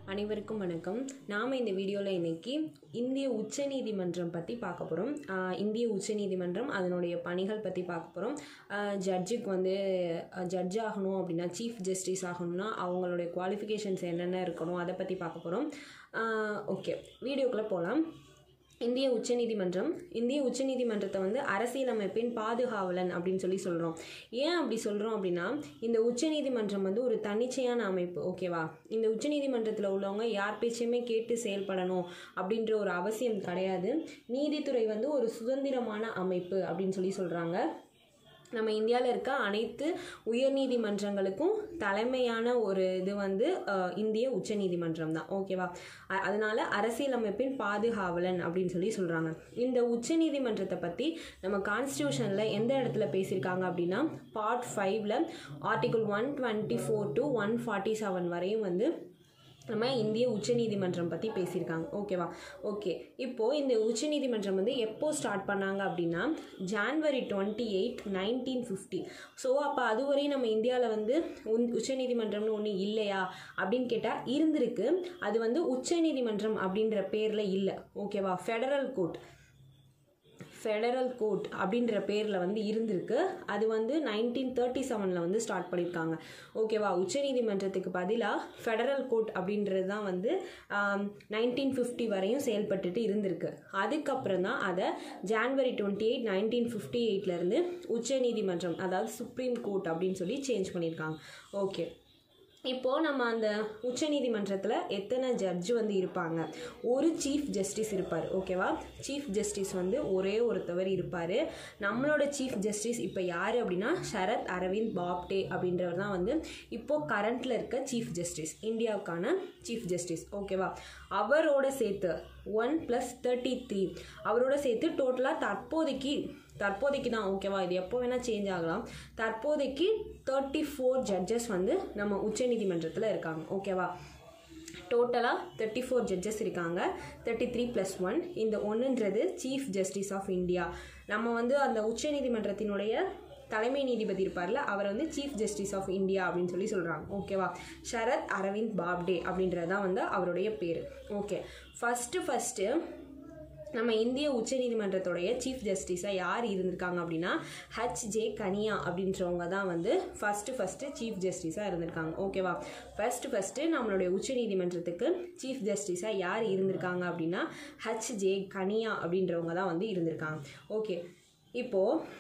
அனைவருக்கும் வணக்கம் நாம் இந்த வீடியோவில் இன்னைக்கு இந்திய உச்சநீதிமன்றம் பற்றி பார்க்க போகிறோம் இந்திய உச்சநீதிமன்றம் அதனுடைய பணிகள் பற்றி பார்க்க போகிறோம் ஜட்ஜுக்கு வந்து ஜட்ஜ் ஆகணும் அப்படின்னா சீஃப் ஜஸ்டிஸ் ஆகணும்னா அவங்களுடைய குவாலிஃபிகேஷன்ஸ் என்னென்ன இருக்கணும் அதை பற்றி பார்க்க போகிறோம் ஓகே வீடியோக்குள்ளே போகலாம் இந்திய உச்சநீதிமன்றம் இந்திய உச்சநீதிமன்றத்தை வந்து அரசியலமைப்பின் பாதுகாவலன் அப்படின்னு சொல்லி சொல்கிறோம் ஏன் அப்படி சொல்கிறோம் அப்படின்னா இந்த உச்சநீதிமன்றம் வந்து ஒரு தன்னிச்சையான அமைப்பு ஓகேவா இந்த உச்சநீதிமன்றத்தில் உள்ளவங்க யார் பேச்சையுமே கேட்டு செயல்படணும் அப்படின்ற ஒரு அவசியம் கிடையாது நீதித்துறை வந்து ஒரு சுதந்திரமான அமைப்பு அப்படின்னு சொல்லி சொல்கிறாங்க நம்ம இந்தியாவில் இருக்க அனைத்து உயர்நீதிமன்றங்களுக்கும் தலைமையான ஒரு இது வந்து அஹ், இந்திய உச்சநீதிமன்றம் தான் ஓகேவா அ- அதனால அரசியலமைப்பின் பாதுகாவலன் அப்படின்னு சொல்லி சொல்கிறாங்க இந்த உச்சநீதிமன்றத்தை பற்றி நம்ம கான்ஸ்டியூஷனில் எந்த இடத்துல பேசியிருக்காங்க அப்படின்னா பார்ட் ஃபைவ்ல article one twenty four to one forty seven வரையும் வந்து நம்ம இந்திய உச்சநீதிமன்றம் பற்றி பேசியிருக்காங்க ஓகேவா ஓகே இப்போது இந்த உச்சநீதிமன்றம் வந்து எப்போ ஸ்டார்ட் பண்ணாங்க அப்படின்னா January twenty eight nineteen fifty so அப்போ அதுவரை நம்ம இந்தியாவில் வந்து உன் உச்சநீதிமன்றம்னு ஒன்று இல்லையா அப்படின்னு கேட்டால் இருந்திருக்கு அது வந்து உச்சநீதிமன்றம் அப்படின்ற பேரில் இல்லை ஓகேவா ஃபெடரல் கோர்ட் ஃபெடரல் கோர்ட் அப்படின்ற பேரில் வந்து இருந்திருக்கு அது வந்து நைன்டீன் தேர்ட்டி செவனில் வந்து ஸ்டார்ட் பண்ணியிருக்காங்க ஓகேவா உச்சநீதிமன்றத்துக்கு பதிலாக ஃபெடரல் கோர்ட் அப்படின்றது தான் வந்து நைன்டீன் ஃபிஃப்டி வரையும் செயல்பட்டுட்டு இருந்திருக்கு அதுக்கப்புறம் தான் அதை January twenty eight nineteen fifty எயிட்லேருந்து உச்சநீதிமன்றம் அதாவது சுப்ரீம் கோர்ட் அப்படின்னு சொல்லி சேஞ்ச் பண்ணியிருக்காங்க ஓகே இப்போது நம்ம அந்த உச்சநீதிமன்றத்தில் எத்தனை ஜட்ஜ் வந்து இருப்பாங்க ஒரு சீஃப் ஜஸ்டிஸ் இருப்பார் ஓகேவா சீஃப் ஜஸ்டிஸ் வந்து ஒரே ஒருத்தவர் இருப்பார் நம்மளோட சீஃப் ஜஸ்டிஸ் இப்போ யார் அப்படின்னா சரத் அரவிந்த் பாப்டே அப்படின்றவர் தான் வந்து இப்போது கரண்ட்டில் இருக்க சீஃப் ஜஸ்டிஸ் இந்தியாவுக்கான சீஃப் ஜஸ்டிஸ் ஓகேவா அவரோட சேர்த்து ஒன் ப்ளஸ் தேர்ட்டி த்ரீ அவரோட சேர்த்து டோட்டலாக தற்போதைக்கு தற்போதைக்கு தான் ஓகேவா இது எப்போ வேணால் சேஞ்ச் ஆகலாம் தற்போதைக்கு தேர்ட்டி ஃபோர் ஜட்ஜஸ் வந்து நம்ம உச்சநீதிமன்றத்தில் இருக்காங்க ஓகேவா டோட்டலாக தேர்ட்டி ஃபோர் ஜட்ஜஸ் இருக்காங்க தேர்ட்டி த்ரீ ப்ளஸ் ஒன் இந்த ஒன்றுன்றது சீஃப் ஜஸ்டிஸ் ஆஃப் இந்தியா நம்ம வந்து அந்த உச்சநீதிமன்றத்தினுடைய தலைமை நீதிபதி இருப்பார்ல அவர் வந்து சீஃப் ஜஸ்டிஸ் ஆஃப் இந்தியா அப்படின்னு சொல்லி சொல்கிறாங்க ஓகேவா சரத் அரவிந்த் பாப்டே அப்படின்றது தான் வந்து அவருடைய பேர் ஓகே ஃபஸ்ட்டு ஃபஸ்ட்டு நம்ம இந்திய உச்சநீதிமன்றத்துடைய சீஃப் ஜஸ்டிஸாக யார் இருந்திருக்காங்க அப்படின்னா ஹச் ஜே கனியா அப்படின்றவங்க தான் வந்து ஃபஸ்ட்டு ஃபஸ்ட்டு சீஃப் ஜஸ்டிஸாக இருந்திருக்காங்க ஓகேவா ஃபஸ்ட்டு ஃபஸ்ட்டு நம்மளுடைய உச்சநீதிமன்றத்துக்கு சீஃப் ஜஸ்டிஸாக யார் இருந்திருக்காங்க அப்படின்னா ஹச் ஜே கனியா அப்படின்றவங்க தான் வந்து இருந்திருக்காங்க ஓகே இப்போது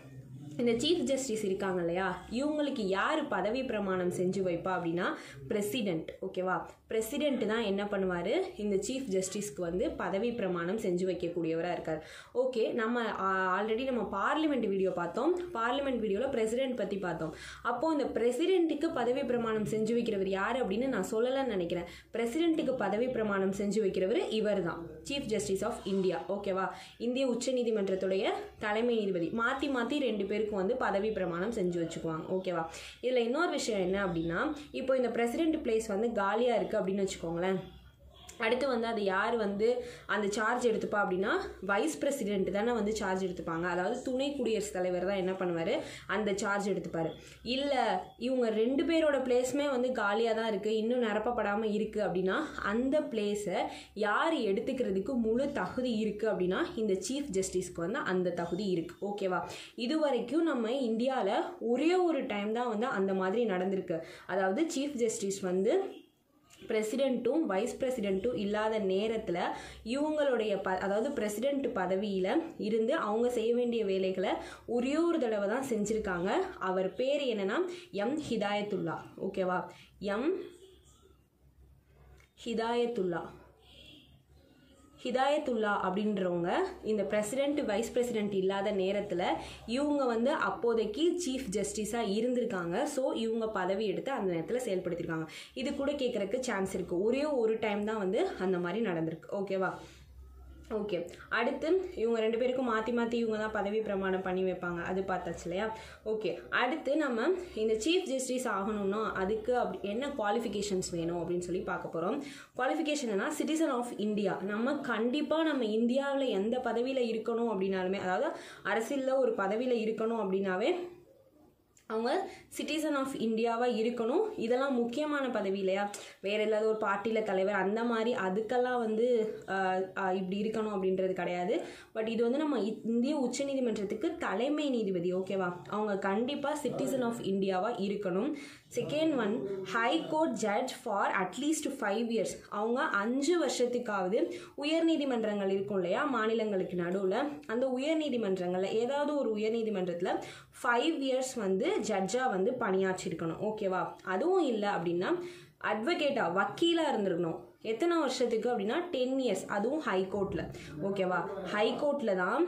இந்த சீஃப் ஜஸ்டிஸ் இருக்காங்க இல்லையா இவங்களுக்கு யார் பதவி பிரமாணம் செஞ்சு வைப்பா அப்படின்னா பிரசிடென்ட் ஓகேவா பிரசிடென்ட் தான் என்ன பண்ணுவார் இந்த சீஃப் ஜஸ்டிஸ்க்கு வந்து பதவி பிரமாணம் செஞ்சு வைக்கக்கூடியவராக இருக்கார் ஓகே நம்ம ஆல்ரெடி நம்ம பார்லிமெண்ட் வீடியோ பார்த்தோம் பார்லிமெண்ட் வீடியோவில் பிரசிடென்ட் பற்றி பார்த்தோம் அப்போது இந்த பிரசிடென்ட்டுக்கு பதவி பிரமாணம் செஞ்சு வைக்கிறவர் யார் அப்படின்னு நான் சொல்லலைன்னு நினைக்கிறேன் பிரசிடென்ட்டுக்கு பதவி பிரமாணம் செஞ்சு வைக்கிறவர் இவர் தான் சீஃப் ஜஸ்டிஸ் ஆஃப் இந்தியா ஓகேவா இந்திய உச்சநீதிமன்றத்துடைய தலைமை நீதிபதி மாற்றி மாற்றி ரெண்டு பேருக்கும் வந்து பதவி பிரமாணம் செஞ்சு வச்சுக்குவாங்க ஓகேவா இதில் இன்னொரு விஷயம் என்ன அப்படின்னா இப்போ இந்த பிரசிடென்ட் பிளேஸ் வந்து காலியாக இருக்குது அப்படின்னு வச்சுக்கோங்களேன் அடுத்து வந்து அது யார் வந்து அந்த சார்ஜ் எடுத்துப்பா அப்படின்னா வைஸ் பிரசிடென்ட் தானே வந்து சார்ஜ் எடுத்துப்பாங்க அதாவது துணை குடியரசுத் தலைவர் தான் என்ன பண்ணுவார் அந்த சார்ஜ் எடுத்துப்பார் இல்லை இவங்க ரெண்டு பேரோட பிளேஸுமே வந்து காலியாக தான் இருக்குது இன்னும் நிரப்பப்படாமல் இருக்குது அப்படின்னா அந்த பிளேஸை யார் எடுத்துக்கிறதுக்கு முழு தகுதி இருக்குது அப்படின்னா இந்த சீஃப் ஜஸ்டிஸ்க்கு வந்து அந்த தகுதி இருக்குது ஓகேவா இது வரைக்கும் நம்ம இந்தியாவில் ஒரே ஒரு டைம் தான் வந்து அந்த மாதிரி நடந்திருக்கு அதாவது சீஃப் ஜஸ்டிஸ் வந்து பிரசிடெண்ட்டும் வைஸ் பிரசிடெண்ட்டும் இல்லாத நேரத்தில் இவங்களுடைய ப அதாவது பிரசிடெண்ட் பதவியில் இருந்து அவங்க செய்ய வேண்டிய வேலைகளை ஒரே ஒரு தடவை தான் செஞ்சுருக்காங்க அவர் பேர் என்னன்னா எம் ஹிதாயத்துல்லா ஓகேவா எம் ஹிதாயத்துல்லா ஹிதாயத்துல்லா அப்படின்றவங்க இந்த பிரசிடென்ட் வைஸ் பிரசிடென்ட் இல்லாத நேரத்தில் இவங்க வந்து அப்போதைக்கு சீஃப் ஜஸ்டிஸாக இருந்திருக்காங்க ஸோ இவங்க பதவி எடுத்து அந்த நேரத்தில் செயல்படுத்தியிருக்காங்க இது கூட கேட்குறக்கு சான்ஸ் இருக்குது ஒரே ஒரு டைம் தான் வந்து அந்த மாதிரி நடந்திருக்கு ஓகேவா ஓகே அடுத்து இவங்க ரெண்டு பேருக்கும் மாற்றி மாற்றி இவங்க தான் பதவி பிரமாணம் பண்ணி வைப்பாங்க அது பார்த்தாச்சு இல்லையா ஓகே அடுத்து நம்ம இந்த சீஃப் ஜஸ்டிஸ் ஆகணும்னா அதுக்கு அப்படி என்ன குவாலிஃபிகேஷன்ஸ் வேணும் அப்படின்னு சொல்லி பார்க்க போகிறோம் குவாலிஃபிகேஷன்னா சிட்டிசன் ஆஃப் இந்தியா நம்ம கண்டிப்பாக நம்ம இந்தியாவில் எந்த பதவியில் இருக்கணும் அப்படின்னாலுமே அதாவது அரசியலில் ஒரு பதவியில் இருக்கணும் அப்படின்னாவே அவங்க சிட்டிசன் ஆஃப் இந்தியாவாக இருக்கணும் இதெல்லாம் முக்கியமான பதவி இல்லையா வேறு இல்லாத ஒரு பார்ட்டியில் தலைவர் அந்த மாதிரி அதுக்கெல்லாம் வந்து ஆஹ், ஆஹ், இப்படி இருக்கணும் அப்படின்றது கிடையாது பட் இது வந்து நம்ம இ- இந்திய உச்சநீதிமன்றத்துக்கு தலைமை நீதிபதி ஓகேவா அவங்க கண்டிப்பாக சிட்டிசன் ஆஃப் இந்தியாவாக இருக்கணும் second one high court judge for at least five years அவங்க அஞ்சு வருஷத்துக்காவது உயர்நீதிமன்றங்கள் இருக்கும் இல்லையா மாநிலங்களுக்கு நடுவில் அந்த உயர்நீதிமன்றங்களில் ஏதாவது ஒரு உயர்நீதிமன்றத்தில் ஃபைவ் இயர்ஸ் வந்து ஜட்ஜாக வந்து பணியாற்றிருக்கணும் ஓகேவா அதுவும் இல்லை அப்படின்னா அட்வொகேட்டாக வக்கீலாக இருந்திருக்கணும் எத்தனை வருஷத்துக்கு அப்படின்னா டென் இயர்ஸ் அதுவும் ஹை கோர்ட்டில் ஓகேவா ஹை கோர்ட்டில் தான்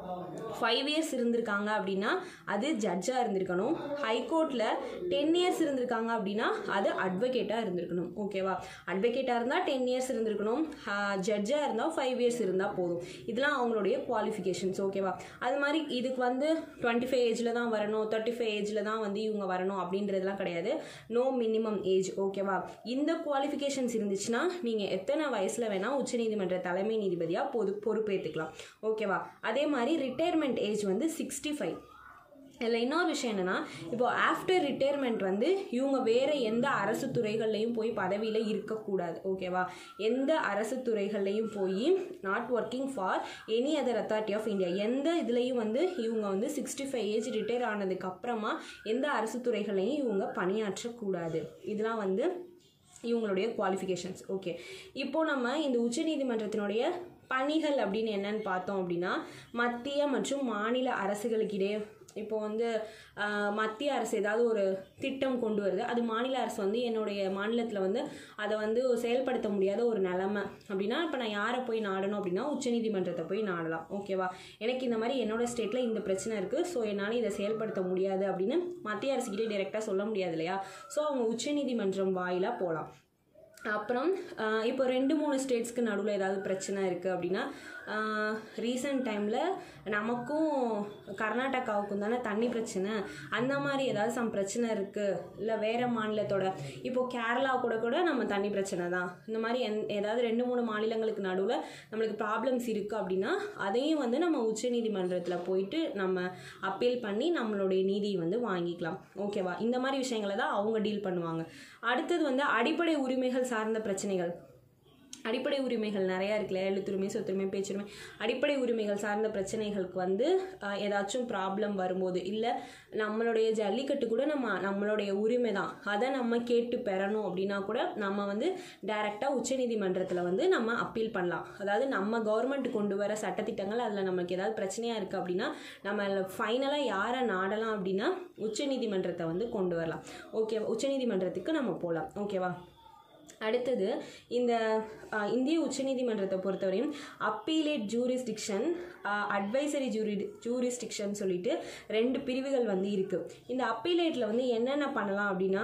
ஃபைவ் இயர்ஸ் இருந்திருக்காங்க அப்படின்னா அது ஜட்ஜாக இருந்திருக்கணும் ஹை கோர்ட்டில் டென் இயர்ஸ் இருந்திருக்காங்க அப்படின்னா அது அட்வொகேட்டாக இருந்திருக்கணும் ஓகேவா அட்வொகேட்டாக இருந்தால் டென் இயர்ஸ் இருந்திருக்கணும் ஜட்ஜாக இருந்தால் ஃபைவ் இயர்ஸ் இருந்தால் போதும் இதெல்லாம் அவங்களுடைய குவாலிஃபிகேஷன்ஸ் ஓகேவா அது மாதிரி இதுக்கு வந்து டுவெண்ட்டி ஃபைவ் ஏஜில் தான் வரணும் தேர்ட்டி ஃபைவ் ஏஜில் தான் வந்து இவங்க வரணும் அப்படின்றதுலாம் கிடையாது நோ மினிமம் ஏஜ் ஓகேவா இந்த குவாலிஃபிகேஷன்ஸ் இருந்துச்சுன்னா நீங்கள் எத்தனை வயசில் வேணால் உச்சநீதிமன்ற தலைமை நீதிபதியாக பொது பொறுப்பேற்றுக்கலாம் ஓகேவா அதே மாதிரி ரிட்டையர்மெண்ட் ஏஜ் வந்து சிக்ஸ்டி ஃபைவ் இதில் இன்னொரு விஷயம் என்னென்னா இப்போ ஆஃப்டர் ரிட்டையர்மெண்ட் வந்து இவங்க வேறு எந்த அரசு துறைகள்லையும் போய் பதவியில் இருக்கக்கூடாது ஓகேவா எந்த அரசு துறைகள்லையும் போய் not working for any other authority of India எந்த இதுலேயும் வந்து இவங்க வந்து சிக்ஸ்டி ஃபைவ் ஏஜ் ரிட்டையர் ஆனதுக்கு அப்புறமா எந்த அரசு துறைகள்லையும் இவங்க பணியாற்றக்கூடாது இதெல்லாம் வந்து இவங்களுடைய குவாலிஃபிகேஷன்ஸ் ஓகே இப்போ நம்ம இந்த உச்சநீதிமன்றத்தினுடைய பணிகள் அப்படின்னு என்னன்னு பார்த்தோம் அப்படின்னா மத்திய மற்றும் மாநில அரசுகளுக்கிடையே இப்போ வந்து ஆஹ், மத்திய அரசு ஏதாவது ஒரு திட்டம் கொண்டு வருது அது மாநில அரசு வந்து என்னுடைய மாநிலத்தில் வந்து அதை வந்து செயல்படுத்த முடியாத ஒரு நிலமை அப்படின்னா இப்போ நான் யாரை போய் நாடணும் அப்படின்னா உச்சநீதிமன்றத்தை போய் நாடலாம் ஓகேவா எனக்கு இந்த மாதிரி என்னோட ஸ்டேட்டில் இந்த பிரச்சனை இருக்குது ஸோ என்னால் இதை செயல்படுத்த முடியாது அப்படின்னு மத்திய அரசுக்கிட்டே டைரெக்டாக சொல்ல முடியாது இல்லையா ஸோ அவங்க உச்சநீதிமன்றம் வாயிலாக போகலாம் அப்புறம் ஆஹ், இப்போ ரெண்டு மூணு ஸ்டேட்ஸ்க்கு நடுவில் ஏதாவது பிரச்சனை இருக்குது அப்படின்னா ரீசெண்ட் டைமில் நமக்கும் கர்நாடகாவுக்கும் தானே தண்ணி பிரச்சனை அந்த மாதிரி ஏதாவது சம் பிரச்சனை இருக்குது இல்லை வேறு மாநிலத்தோட இப்போ கேரளா கூட கூட நம்ம தண்ணி பிரச்சனை தான் இந்த மாதிரி எந் ஏதாவது ரெண்டு மூணு மாநிலங்களுக்கு நடுவில் நம்மளுக்கு ப்ராப்ளம்ஸ் இருக்குது அப்படின்னா அதையும் வந்து நம்ம உச்சநீதிமன்றத்தில் போயிட்டு நம்ம அப்பீல் பண்ணி நம்மளுடைய நீதியை வந்து வாங்கிக்கலாம் ஓகேவா இந்த மாதிரி விஷயங்களை தான் அவங்க டீல் பண்ணுவாங்க அடுத்தது வந்து அடிப்படை உரிமைகள் சார்ந்த பிரச்சனைகள் அடிப்படை உரிமைகள் நிறையா இருக்குல்ல எழுத்துரிமை சொத்துரிமை பேச்சுரிமை அடிப்படை உரிமைகள் சார்ந்த பிரச்சனைகளுக்கு வந்து ஆஹ், ஏதாச்சும் ப்ராப்ளம் வரும்போது இல்லை நம்மளுடைய ஜல்லிக்கட்டு கூட நம்ம நம்மளுடைய உரிமை தான் அதை நம்ம கேட்டு பெறணும் அப்படின்னா கூட நம்ம வந்து டைரெக்டாக உச்சநீதிமன்றத்தில் வந்து நம்ம அப்பீல் பண்ணலாம் அதாவது நம்ம கவர்மெண்ட் கொண்டு வர சட்டத்திட்டங்கள் அதில் நமக்கு ஏதாவது பிரச்சனையாக இருக்குது அப்படின்னா நம்ம ஃபைனலாக யாரை நாடலாம் அப்படின்னா உச்சநீதிமன்றத்தை வந்து கொண்டு வரலாம் ஓகே உச்சநீதிமன்றத்துக்கு நம்ம போகலாம் ஓகேவா அடுத்தது இந்த அஹ், இந்திய உச்சநீதிமன்றத்தை பொறுத்தவரையும் appellate jurisdiction advisory jury jurisdiction சொல்லிட்டு ரெண்டு பிரிவுகள் வந்து இருக்குது இந்த அப்பீலேட்டில் வந்து என்னென்ன பண்ணலாம் அப்படின்னா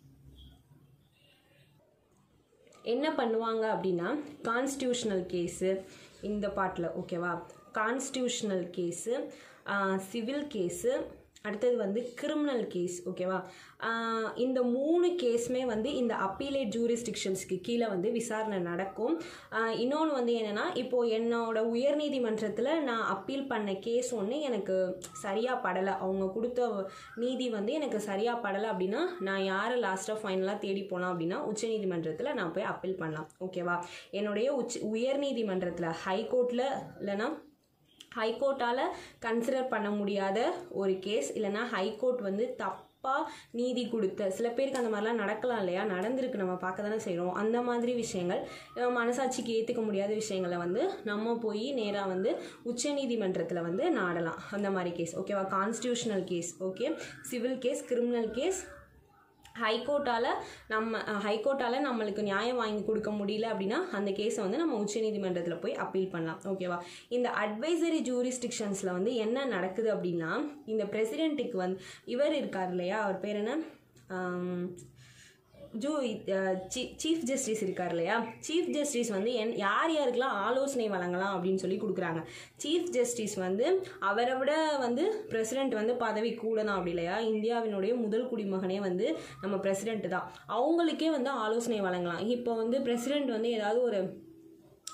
என்ன பண்ணுவாங்க அப்படின்னா கான்ஸ்டியூஷனல் கேஸு இந்த பாட்டில் ஓகேவா கான்ஸ்டியூஷனல் கேஸு சிவில் கேஸு அடுத்தது வந்து கிரிமினல் கேஸ் ஓகேவா ஆஹ் இந்த மூணு கேஸுமே வந்து இந்த அப்பீலேட் ஜூரிஸ்டிக்ஷன்ஸ்க்கு கீழே வந்து விசாரணை நடக்கும் இன்னொன்று வந்து என்னென்னா இப்போது என்னோட உயர்நீதிமன்றத்தில் நான் அப்பீல் பண்ண கேஸ் ஒன்று எனக்கு சரியாக படலை அவங்க கொடுத்த நீதி வந்து எனக்கு சரியாக படலை அப்படின்னா நான் யாரை லாஸ்ட்டாக ஃபைனலாக தேடி போகலாம் அப்படின்னா உச்சநீதிமன்றத்தில் நான் போய் அப்பீல் பண்ணலாம் ஓகேவா என்னுடைய உச்ச உயர்நீதிமன்றத்தில் ஹைகோர்ட்டில் இல்லைன்னா ஹைகோர்ட்டால் கன்சிடர் பண்ண முடியாத ஒரு கேஸ் இல்லைன்னா ஹைகோர்ட் வந்து தப்பாக நீதி கொடுத்த சில பேருக்கு அந்த மாதிரிலாம் நடக்கலாம் இல்லையா நடந்திருக்கு நம்ம பார்க்க தானே செய்கிறோம் அந்த மாதிரி விஷயங்கள் அஹ் மனசாட்சிக்கு ஏற்றுக்க முடியாத விஷயங்களை வந்து நம்ம போய் நேராக வந்து உச்சநீதிமன்றத்தில் வந்து நாடலாம் அந்த மாதிரி கேஸ் ஓகேவா constitutional case okay civil case criminal case ஹைகோர்ட்டால் நம்ம ஹைகோர்ட்டால் நம்மளுக்கு நியாயம் வாங்கி கொடுக்க முடியல அப்படின்னா அந்த கேஸை வந்து நம்ம உச்சநீதிமன்றத்தில் போய் அப்பீல் பண்ணலாம் ஓகேவா இந்த அட்வைசரி ஜூரிஸ்டிக்ஷன்ஸில் வந்து என்ன நடக்குது அப்படின்னா இந்த பிரசிடெண்ட்டுக்கு வந்து இவர் இருக்கார் இல்லையா அவர் பேர் என்ன ஆம், ஜூ சீஃப் ஜஸ்டிஸ் இருக்கார் இல்லையா சீஃப் ஜஸ்டிஸ் வந்து என் யார் யாருக்கெல்லாம் ஆலோசனை வழங்கலாம் அப்படின்னு சொல்லி கொடுக்குறாங்க சீஃப் ஜஸ்டிஸ் வந்து அவரை விட வந்து பிரசிடெண்ட் வந்து பதவி கூட தான் அப்படி இல்லையா இந்தியாவினுடைய முதல் குடிமகனே வந்து நம்ம பிரசிடெண்ட் தான் அவங்களுக்கே வந்து ஆலோசனை வழங்கலாம் இப்போ வந்து பிரசிடெண்ட் வந்து ஏதாவது ஒரு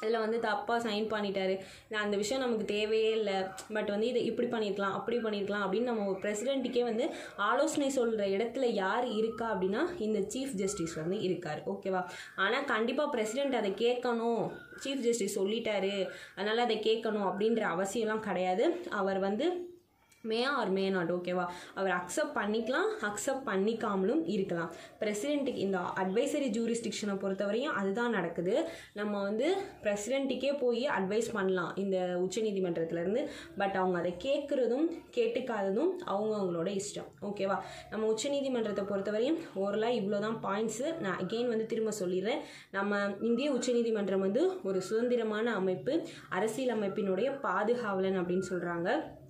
இதில் வந்து தப்பாக சைன் பண்ணிட்டாரு நான் அந்த விஷயம் நமக்கு தேவையே இல்லை பட் வந்து இதை இப்படி பண்ணியிருக்கலாம் அப்படி பண்ணியிருக்கலாம் அப்படின்னு நம்ம ஒரு பிரசிடென்ட்டுக்கே வந்து ஆலோசனை சொல்கிற இடத்துல யார் இருக்கா அப்படின்னா இந்த சீஃப் ஜஸ்டிஸ் வந்து இருக்கார் ஓகேவா ஆனால் கண்டிப்பாக பிரசிடென்ட் அதை கேட்கணும் சீஃப் ஜஸ்டிஸ் சொல்லிட்டாரு அதனால் அதை கேட்கணும் அப்படின்ற அவசியம்லாம் கிடையாது அவர் வந்து மே ஆர் மே நாட் ஓகேவா அவர் அக்செப்ட் பண்ணிக்கலாம் அக்செப்ட் பண்ணிக்காமலும் இருக்கலாம் பிரசிடெண்ட்டுக்கு இந்த அட்வைசரி ஜூரிஸ்டிக்ஷனை பொறுத்தவரையும் அதுதான் நடக்குது நம்ம வந்து பிரசிடெண்ட்டுக்கே போய் அட்வைஸ் பண்ணலாம் இந்த உச்சநீதிமன்றத்துலேருந்து பட் அவங்க அதை கேட்குறதும் கேட்டுக்காததும் அவங்க அவங்களோட இஷ்டம் ஓகேவா நம்ம உச்சநீதிமன்றத்தை பொறுத்தவரையும் ஓரலாக இவ்வளோ தான் பாயிண்ட்ஸு நான் அகெயின் வந்து திரும்ப சொல்லிடுறேன் நம்ம இந்திய உச்சநீதிமன்றம் வந்து ஒரு சுதந்திரமான அமைப்பு அரசியல் அமைப்பினுடைய பாதுகாவலன் அப்படின்னு சொல்கிறாங்க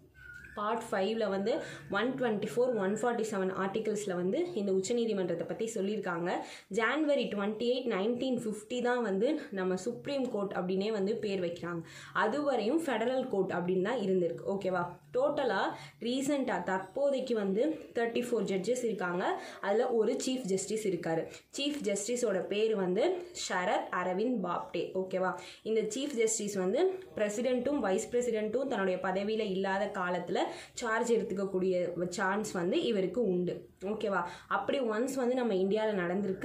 பார்ட் ஃபைவ்ல வந்து one twenty four one forty seven ஆர்டிகல்ஸில் வந்து இந்த உச்சநீதிமன்றத்தை பற்றி சொல்லியிருக்காங்க January twenty eight nineteen fifty தான் வந்து நம்ம சுப்ரீம் கோர்ட் அப்படின்னே வந்து பேர் வைக்கிறாங்க அதுவரையும் ஃபெடரல் கோர்ட் அப்படின்னு தான் இருந்திருக்கு ஓகேவா டோட்டலாக ரீசெண்டாக தற்போதைக்கு வந்து தேர்ட்டி ஃபோர் ஜட்ஜஸ் இருக்காங்க அதில் ஒரு சீஃப் ஜஸ்டிஸ் இருக்கார் சீஃப் ஜஸ்டிஸோட பேர் வந்து ஷரத் அரவிந்த் பாப்டே ஓகேவா இந்த சீஃப் ஜஸ்டிஸ் வந்து பிரசிடெண்ட்டும் வைஸ் பிரசிடெண்ட்டும் தன்னுடைய பதவியில் இல்லாத காலத்தில் சார்ஜ் எடுத்துக்கக்கூடிய சான்ஸ் வந்து இவருக்கு உண்டு ஓகேவா அப்படி ஒன்ஸ் வந்து நம்ம இந்தியாவில் நடந்திருக்கு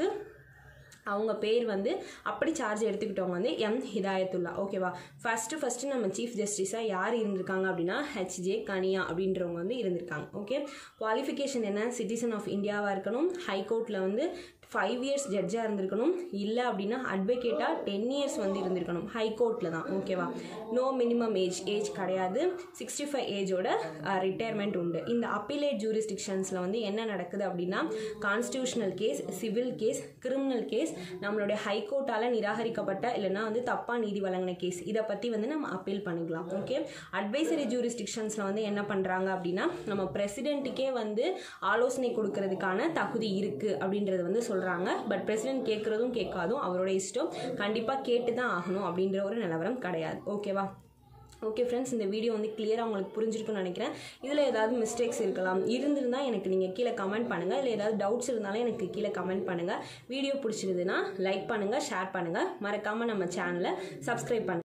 அவங்க பேர் வந்து அப்படி சார்ஜ் எடுத்துக்கிட்டவங்க வந்து எம் ஹிதாயத்துல்லா ஓகேவா ஃபஸ்ட்டு ஃபஸ்ட்டு நம்ம சீஃப் ஜஸ்டிஸாக யார் இருந்திருக்காங்க அப்படின்னா ஹெச்ஜே கனியா அப்படின்றவங்க வந்து இருந்திருக்காங்க ஓகே குவாலிஃபிகேஷன் என்ன சிட்டிசன் ஆஃப் இந்தியாவாக இருக்கணும் ஹைகோர்ட்டில் வந்து ஃபைவ் இயர்ஸ் ஜட்ஜாக இருந்திருக்கணும் இல்லை அப்படின்னா அட்வொகேட்டாக டென் இயர்ஸ் வந்து இருந்திருக்கணும் ஹைகோர்ட்டில் தான் ஓகேவா நோ மினிமம் ஏஜ் ஏஜ் கிடையாது சிக்ஸ்டி ஃபைவ் ஏஜோட ரிட்டையர்மெண்ட் உண்டு இந்த அப்பீலேட் ஜூரிஸ்டிக்ஷன்ஸில் வந்து என்ன நடக்குது அப்படின்னா constitutional case civil case criminal case நம்மளுடைய ஹைகோர்ட்டால் நிராகரிக்கப்பட்ட இல்லைன்னா வந்து தப்பாக நீதி வழங்கின கேஸ் இதை பற்றி வந்து நம்ம அப்பீல் பண்ணிக்கலாம் ஓகே அட்வைசரி ஜூரிஸ்டிக்ஷன்ஸில் வந்து என்ன பண்ணுறாங்க அப்படின்னா நம்ம பிரசிடென்ட்டுக்கே வந்து ஆலோசனை கொடுக்கறதுக்கான தகுதி இருக்குது அப்படின்றது வந்து சொல்கிறாங்க பட் பிரசிடென்ட் கேட்குறதும் கேட்காதும் அவரோட இஷ்டம் கண்டிப்பாக கேட்டு தான் ஆகணும் அப்படின்ற ஒரு நிலவரம் கிடையாது ஓகேவா ஓகே ஃப்ரெண்ட்ஸ் இந்த வீடியோ வந்து கிளியராக உங்களுக்கு புரிஞ்சிருக்குன்னு நினைக்கிறேன் இதில் ஏதாவது மிஸ்டேக்ஸ் இருக்கலாம் இருந்திருந்தால் எனக்கு நீங்கள் கீழே கமெண்ட் பண்ணுங்கள் இல்லை ஏதாவது டவுட்ஸ் இருந்தாலும் எனக்கு கீழே கமெண்ட் பண்ணுங்கள் வீடியோ பிடிச்சிருந்துன்னா லைக் பண்ணுங்கள் ஷேர் பண்ணுங்கள் மறக்காமல் நம்ம சேனலை சப்ஸ்கிரைப் பண்ணுங்கள்